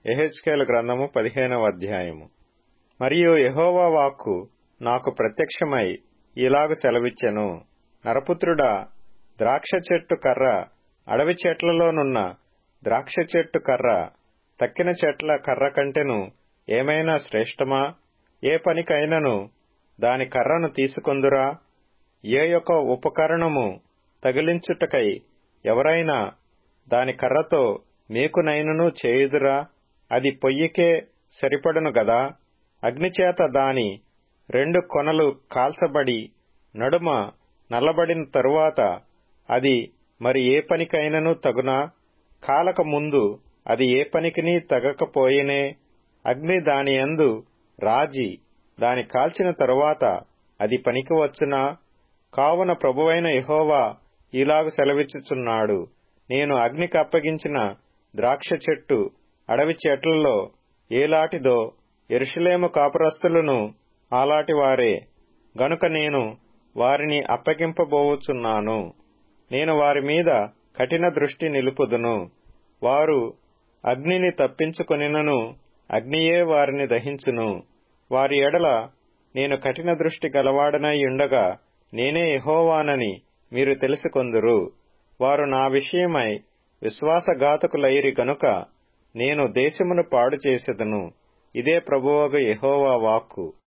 ఎహెచ్కేలు గ్రంథము పదిహేనవ అధ్యాయము మరియు యెహోవా వాక్కు నాకు ప్రత్యక్షమై ఇలాగు సెలవిచ్చెను నరపుత్రుడా ద్రాక్ష చెట్టు కర్ర అడవి చెట్లలోనున్న ద్రాక్ష చెట్టు కర్ర తక్కిన చెట్ల కర్ర కంటెను ఏమైనా శ్రేష్టమా ఏ పనికైనను దాని కర్రను తీసుకొందురా ఏ యొక్క ఉపకరణము తగిలించుటకై ఎవరైనా దాని కర్రతో మీకునైనను చేయుదురా అది పొయ్యికే సరిపడును గదా అగ్నిచేత దాని రెండు కొనలు కాల్చబడి నడుమ నల్లబడిన తరువాత అది మరి ఏ పనికైనను తగునా కాలక ముందు అది ఏ పనికిని తగకపోయినే అగ్ని దాని యందు రాజి దాని కాల్చిన తరువాత అది పనికి వచ్చునా కావున ప్రభువైన యెహోవా ఇలాగు సెలవిచ్చుచున్నాడు నేను అగ్నికి అప్పగించిన ద్రాక్ష చెట్టు అడవి చెట్లలో ఏలాటిదో ఎరుషలేము కాపురస్తులను ఆలాటి వారే గనుక నేను వారిని అప్పగింపబోవుచున్నాను నేను వారి మీద కఠిన దృష్టి నిలుపుదును వారు అగ్నిని తప్పించుకొనినను అగ్నియే వారిని దహించును వారి ఎడల నేను కఠిన దృష్టి గలవాడనై ఉండగా నేనే యెహోవానని మీరు తెలుసుకొందురు వారు నా విషయమై విశ్వాసఘాతకులైరి గనుక నేను దేశమును పాడు చేసెదను ఇదే ప్రభువగు యెహోవా వాక్కు